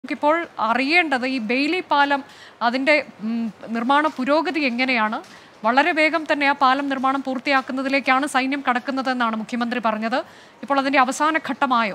നമുക്കിപ്പോൾ അറിയേണ്ടത് ഈ ബെയിലി പാലം അതിൻ്റെ ഉം, നിർമ്മാണ പുരോഗതി എങ്ങനെയാണ് വളരെ വേഗം തന്നെ ആ പാലം നിർമ്മാണം പൂർത്തിയാക്കുന്നതിലേക്കാണ് സൈന്യം കടക്കുന്നതെന്നാണ് മുഖ്യമന്ത്രി പറഞ്ഞത് ഇപ്പോൾ അതിൻ്റെ അവസാന ഘട്ടമായോ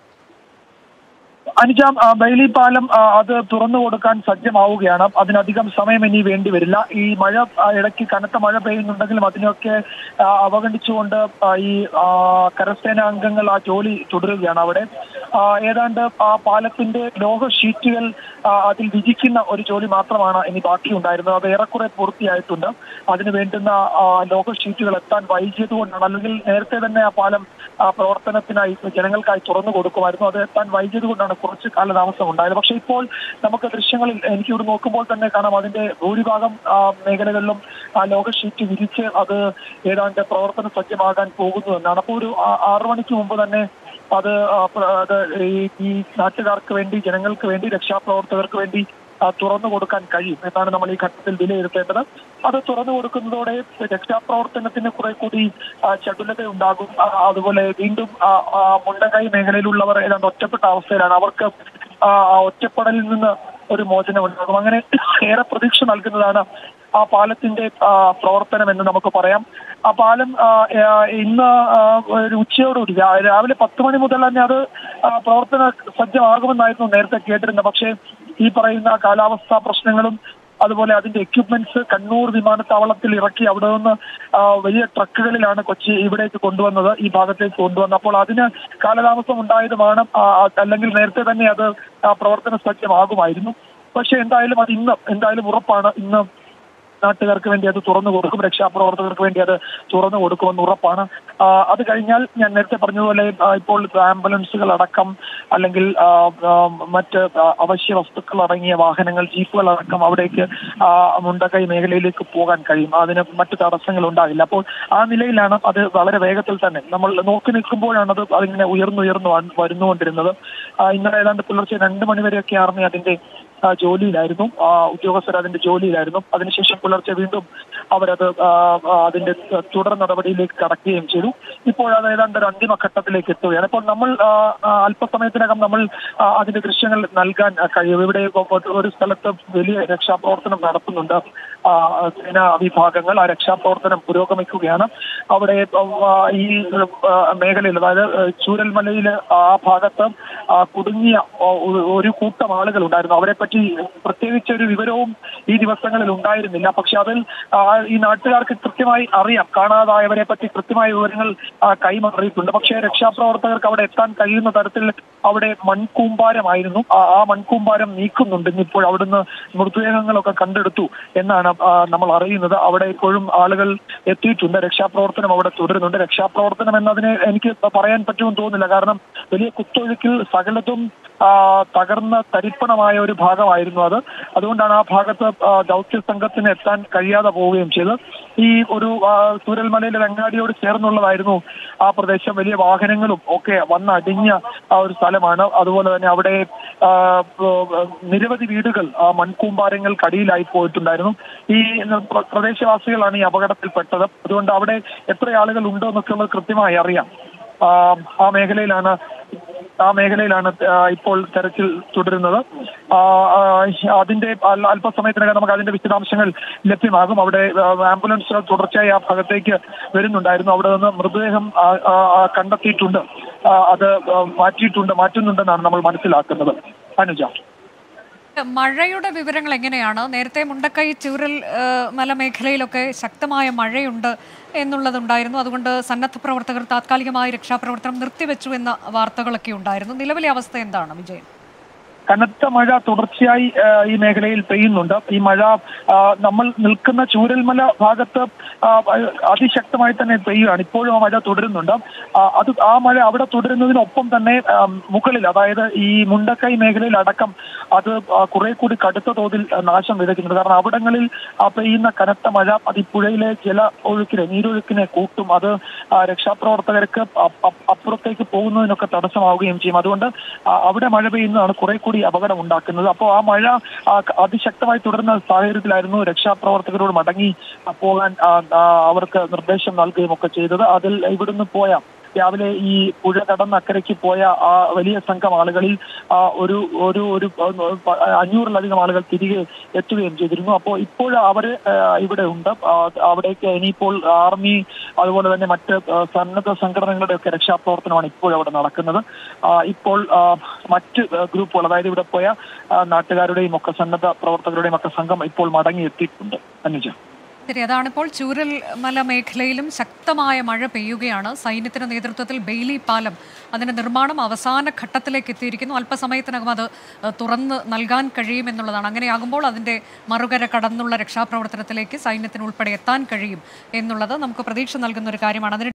അനുജാം ആ, ബെയിലി പാലം ആ, അത് തുറന്നു കൊടുക്കാൻ സജ്ജമാവുകയാണ് അതിനധികം സമയം ഇനി വേണ്ടി വരില്ല ഈ മഴ ആ, ഇടയ്ക്ക് കനത്ത മഴ പെയ്യുന്നുണ്ടെങ്കിലും അതിനൊക്കെ ആ, അവഗണിച്ചുകൊണ്ട് ആ, ഈ ആ, കരസേന അംഗങ്ങൾ ആ ജോലി തുടരുകയാണ് അവിടെ ആ, ഏതാണ്ട് ആ പാലത്തിന്റെ ലോഹ ഷീറ്റുകൾ ആ, അതിൽ വിധിക്കുന്ന ഒരു ജോലി മാത്രമാണ് ഇനി ബാക്കിയുണ്ടായിരുന്നത് അത് ഏറെക്കുറെ പൂർത്തിയായിട്ടുണ്ട് അതിന് വേണ്ടുന്ന ആ, ലോഹ ഷീറ്റുകൾ എത്താൻ വൈകിയത് കൊണ്ടാണ് അല്ലെങ്കിൽ നേരത്തെ തന്നെ ആ പാലം ആ, പ്രവർത്തനത്തിനായി ജനങ്ങൾക്കായി തുറന്നു കൊടുക്കുമായിരുന്നു അത് എത്താൻ വൈകിയത് കൊണ്ടാണ് കുറച്ച് കാലതാമസം ഉണ്ടായത് പക്ഷേ ഇപ്പോൾ നമുക്ക് ദൃശ്യങ്ങളിൽ എനിക്ക് ഇവിടെ നോക്കുമ്പോൾ തന്നെ കാണാം അതിന്റെ ഭൂരിഭാഗം ആ, മേഖലകളിലും ആ ലോക ഷീറ്റ് വിരിച്ച് അത് ഏതാണ്ട് പ്രവർത്തന സജ്ജമാകാൻ പോകുന്നു എന്നാണ് അപ്പോൾ ഒരു ആ- ആറു മണിക്ക് മുമ്പ് തന്നെ അത് ആ, പ്ര- അത് ഈ ഈ നാട്ടുകാർക്ക് വേണ്ടി ജനങ്ങൾക്ക് വേണ്ടി രക്ഷാപ്രവർത്തകർക്ക് വേണ്ടി ആ, തുറന്നു കൊടുക്കാൻ കഴിയും എന്നാണ് നമ്മൾ ഈ ഘട്ടത്തിൽ വിലയിരുത്തേണ്ടത് അത് തുറന്നു കൊടുക്കുന്നതോടെ രക്ഷാപ്രവർത്തനത്തിന് കുറെ കൂടി ആ, ചടുലത ഉണ്ടാകും ആ, അതുപോലെ വീണ്ടും ആ, ആ, മുണ്ടകൈ മേഖലയിലുള്ളവർ ഏതാണ്ട് ഒറ്റപ്പെട്ട അവസ്ഥയിലാണ് അവർക്ക് ആ, ആ ഒറ്റപ്പെടലിൽ നിന്ന് ഒരു മോചനം ഉണ്ടാകും അങ്ങനെ ഏറെ പ്രതീക്ഷ നൽകുന്നതാണ് ആ പാലത്തിന്റെ ആ, പ്രവർത്തനം എന്ന് നമുക്ക് പറയാം ആ പാലം ആ, ആ, ഇന്ന് ആ, ഒരു ഉച്ചയോടുകൂടി രാ- രാവിലെ പത്ത് മണി മുതൽ തന്നെ അത് ആ, പ്രവർത്തന സജ്ജമാകുമെന്നായിരുന്നു നേരത്തെ കേട്ടിരുന്നത് പക്ഷേ ഈ പറയുന്ന കാലാവസ്ഥാ പ്രശ്നങ്ങളും അതുപോലെ അതിന്റെ എക്യുപ്മെന്റ്സ് കണ്ണൂർ വിമാനത്താവളത്തിൽ ഇറക്കി അവിടെ നിന്ന് ആ, വലിയ ട്രക്കുകളിലാണ് കൊച്ചി ഇവിടേക്ക് കൊണ്ടുവന്നത് ഈ ഭാഗത്തേക്ക് കൊണ്ടുവന്നത് അപ്പോൾ അതിന് കാലതാമസം ഉണ്ടായതുമാണ് ആ, അല്ലെങ്കിൽ നേരത്തെ തന്നെ അത് ആ, പ്രവർത്തന സജ്ജമാകുമായിരുന്നു പക്ഷെ എന്തായാലും അത് ഇന്ന് എന്തായാലും ഉറപ്പാണ് ഇന്ന് നാട്ടുകാർക്ക് വേണ്ടി അത് തുറന്നു കൊടുക്കും രക്ഷാപ്രവർത്തകർക്ക് വേണ്ടി അത് തുറന്നു കൊടുക്കുമെന്ന് ഉറപ്പാണ് ആ, അത് കഴിഞ്ഞാൽ ഞാൻ നേരത്തെ പറഞ്ഞതുപോലെ ആ, ഇപ്പോൾ ആംബുലൻസുകൾ അടക്കം അല്ലെങ്കിൽ ആ, ആ, മറ്റ് ആ, അവശ്യ വസ്തുക്കൾ അടങ്ങിയ വാഹനങ്ങൾ ജീപ്പുകൾ അടക്കം അവിടേക്ക് ആ, മുണ്ടക്കൈ മേഖലയിലേക്ക് പോകാൻ കഴിയും അതിന് മറ്റു തടസ്സങ്ങൾ ഉണ്ടാകില്ല അപ്പോൾ ആ നിലയിലാണ് അത് വളരെ വേഗത്തിൽ തന്നെ നമ്മൾ നോക്കി നിൽക്കുമ്പോഴാണ് അത് അതിങ്ങനെ ഉയർന്നുയർന്നു വന്ന് വരുന്നുകൊണ്ടിരുന്നത് ആ, ഇന്നലെ ഏതാണ്ട് പുലർച്ചെ രണ്ട് മണിവരെയൊക്കെ ആർമി അതിന്റെ ആ, ജോലിയിലായിരുന്നു ആ, ഉദ്യോഗസ്ഥർ അതിന്റെ ജോലിയിലായിരുന്നു അതിനുശേഷം പുലർച്ചെ വീണ്ടും അവരത് ആ, ആ, അതിന്റെ തുടർ നടപടിയിലേക്ക് കടക്കുകയും ചെയ്തു ഇപ്പോൾ അത് ഏതാണ്ട് ഒരു അന്തിമ ഘട്ടത്തിലേക്ക് എത്തുകയാണ് ഇപ്പോൾ നമ്മൾ ആ, ആ, അല്പസമയത്തിനകം നമ്മൾ ആ, അതിന്റെ ദൃശ്യങ്ങൾ നൽകാൻ ആ, കഴിയും ഇവിടെ ഒരു സ്ഥലത്ത് വലിയ രക്ഷാപ്രവർത്തനം നടത്തുന്നുണ്ട് ആ, സേനാ വിഭാഗങ്ങൾ ആ രക്ഷാപ്രവർത്തനം പുരോഗമിക്കുകയാണ് അവിടെ ആ, ഈ ആ, മേഖലയിൽ അതായത് ചൂരൽമലയിൽ ആ ഭാഗത്ത് ആ, കുടുങ്ങിയ ആ, ഒരു- ഒരു കൂട്ടം ആളുകൾ ഉണ്ടായിരുന്നു അവരെ പറ്റി പ്രത്യേകിച്ച് ഒരു വിവരവും ഈ ദിവസങ്ങളിൽ ഉണ്ടായിരുന്നില്ല പക്ഷെ അതിൽ ആ, ഈ നാട്ടുകാർക്ക് കൃത്യമായി അറിയാം കാണാതായവരെ പറ്റി കൃത്യമായ വിവരങ്ങൾ ആ, കൈമാറിയിട്ടുണ്ട് പക്ഷേ രക്ഷാപ്രവർത്തകർക്ക് അവിടെ എത്താൻ കഴിയുന്ന തരത്തിൽ അവിടെ മൺകൂമ്പാരമായിരുന്നു ആ ആ മൺകൂമ്പാരം നീക്കുന്നുണ്ട് ഇന്നിപ്പോൾ അവിടുന്ന് മൃതദേഹങ്ങളൊക്കെ കണ്ടെടുത്തു എന്നാണ് ആ, നമ്മൾ അറിയുന്നത് അവിടെ ഇപ്പോഴും ആളുകൾ എത്തിയിട്ടുണ്ട് രക്ഷാപ്രവർത്തനം അവിടെ തുടരുന്നുണ്ട് രക്ഷാപ്രവർത്തനം എന്നതിനെ എനിക്ക് പറയാൻ പറ്റുമെന്ന് തോന്നുന്നില്ല കാരണം വലിയ കുത്തൊഴുക്കിൽ സകലതും ആ, തകർന്ന തരിപ്പണമായ ഒരു ഭാഗമായിരുന്നു അത് അതുകൊണ്ടാണ് ആ ഭാഗത്ത് ആ, ദൗത്യ സംഘത്തിന് എത്താൻ കഴിയാതെ പോവുകയും ചെയ്തത് ഈ ഒരു ആ, ചൂരൽമലയിലെ വെങ്ങാടിയോട് ചേർന്നുള്ളതായിരുന്നു ആ പ്രദേശം വലിയ വാഹനങ്ങളും ഒക്കെ വന്നടിഞ്ഞ ആ ഒരു സ്ഥലമാണ് അതുപോലെ തന്നെ അവിടെ ആ, പ- നിരവധി വീടുകൾ ആ മൺകൂമ്പാരങ്ങൾക്കടിയിലായി പോയിട്ടുണ്ടായിരുന്നു ഈ പ്ര- പ്രദേശവാസികളാണ് ഈ അപകടത്തിൽപ്പെട്ടത് അതുകൊണ്ട് അവിടെ എത്ര ആളുകൾ ഉണ്ടോ എന്നൊക്കെ ഉള്ളത് കൃത്യമായി അറിയാം ആ, ആ മേഖലയിലാണ് ആ മേഖലയിലാണ് ആ, ഇപ്പോൾ തെരച്ചിൽ തുടരുന്നത് ആ, ആ, അതിന്റെ അൽ- അല്പസമയത്തിനകം നമുക്ക് അതിന്റെ വിശദാംശങ്ങൾ ലഭ്യമാകും അവിടെ ആ, ആംബുലൻസുകൾ തുടർച്ചയായി ആ ഭാഗത്തേക്ക് വരുന്നുണ്ടായിരുന്നു അവിടെ നിന്ന് മൃതദേഹം ആ, ആ, ആ, കണ്ടെത്തിയിട്ടുണ്ട് ആ, അത് ആ, മാറ്റിയിട്ടുണ്ട് മാറ്റുന്നുണ്ടെന്നാണ് നമ്മൾ മനസ്സിലാക്കുന്നത് അനുജ മഴയുടെ വിവരങ്ങൾ എങ്ങനെയാണ് നേരത്തെ മുണ്ടക്കൈ ചൂരൽ ഏഹ്, മലമേഖലയിലൊക്കെ ശക്തമായ മഴയുണ്ട് എന്നുള്ളതുണ്ടായിരുന്നു അതുകൊണ്ട് സന്നദ്ധ പ്രവർത്തകർ താത്കാലികമായി രക്ഷാപ്രവർത്തനം നിർത്തിവെച്ചു എന്ന വാർത്തകളൊക്കെ ഉണ്ടായിരുന്നു നിലവിലെ അവസ്ഥ എന്താണ് വിജയൻ കനത്ത മഴ തുടർച്ചയായി ആ, ഈ മേഖലയിൽ പെയ്യുന്നുണ്ട് ഈ മഴ ആ, നമ്മൾ നിൽക്കുന്ന ചൂരൽമല ഭാഗത്ത് ആ, അതിശക്തമായി തന്നെ പെയ്യുകയാണ് ഇപ്പോഴും ആ മഴ തുടരുന്നുണ്ട് ആ, അത് ആ മഴ അവിടെ തുടരുന്നതിനൊപ്പം തന്നെ ആ, മുകളിൽ അതായത് ഈ മുണ്ടക്കൈ മേഖലയിൽ അടക്കം അത് ആ, കുറെ കൂടി കടുത്ത തോതിൽ ആ, നാശം വിതയ്ക്കുന്നുണ്ട് കാരണം അവിടങ്ങളിൽ ആ, പെയ്യുന്ന കനത്ത മഴ അത് ഈ പുഴയിലെ ജല ഒഴുക്കിനെ നീരൊഴുക്കിനെ കൂട്ടും അത് ആ, രക്ഷാപ്രവർത്തകർക്ക് അ- അ- അപ്പുറത്തേക്ക് പോകുന്നതിനൊക്കെ തടസ്സമാവുകയും ചെയ്യും അതുകൊണ്ട് ആ, അവിടെ മഴ പെയ്യുന്നതാണ് കുറെ കൂടി അപകടം ഉണ്ടാക്കുന്നത് അപ്പോൾ ആ മഴ ആ, ക- അതിശക്തമായി തുടരുന്ന സാഹചര്യത്തിലായിരുന്നു രക്ഷാപ്രവർത്തകരോട് മടങ്ങി ആ, പോകാൻ ആ, ആ, അവർക്ക് നിർദ്ദേശം നൽകുകയും ഒക്കെ ചെയ്തത് അതിൽ ഇവിടുന്ന് പോയ രാവിലെ ഈ പുഴ കടന്ന് അക്കരയ്ക്ക് പോയ ആ വലിയ സംഘം ആളുകളിൽ ആ, ഒരു ഒരു ഒരു പ- അഞ്ഞൂറിലധികം ആളുകൾ തിരികെ എത്തുകയും ചെയ്തിരുന്നു അപ്പോൾ ഇപ്പോൾ അവർ ഇവിടെ ഉണ്ട് ആ, അവിടേക്ക് ഇനിയിപ്പോൾ ആർമി അതുപോലെ തന്നെ മറ്റ് ആ, സന്നദ്ധ സംഘടനകളുടെ ഒക്കെ രക്ഷാപ്രവർത്തനമാണ് ഇപ്പോൾ അവിടെ നടക്കുന്നത് ആ, ഇപ്പോൾ ആ, മറ്റ് ആ, ഗ്രൂപ്പുകൾ അതായത് ഇവിടെ പോയ ആ, നാട്ടുകാരുടെയും ഒക്കെ സന്നദ്ധ പ്രവർത്തകരുടെയും ഒക്കെ സംഘം ഇപ്പോൾ മടങ്ങി എത്തിയിട്ടുണ്ട് അനുജ ശരി അതാണിപ്പോൾ ചൂരൽ മല മേഖലയിലും ശക്തമായ മഴ പെയ്യുകയാണ് സൈന്യത്തിന്റെ നേതൃത്വത്തിൽ ബെയിലി പാലം അതിന്റെ നിർമ്മാണം അവസാന ഘട്ടത്തിലേക്ക് എത്തിയിരിക്കുന്നു അല്പസമയത്തിനകം അത് ഏഹ്, തുറന്ന് നൽകാൻ കഴിയുമെന്നുള്ളതാണ് അങ്ങനെയാകുമ്പോൾ അതിന്റെ മറുകര കടന്നുള്ള രക്ഷാപ്രവർത്തനത്തിലേക്ക് സൈന്യത്തിന് ഉൾപ്പെടെ എത്താൻ കഴിയും എന്നുള്ളത് നമുക്ക് പ്രതീക്ഷ നൽകുന്ന ഒരു കാര്യമാണ് അതിന്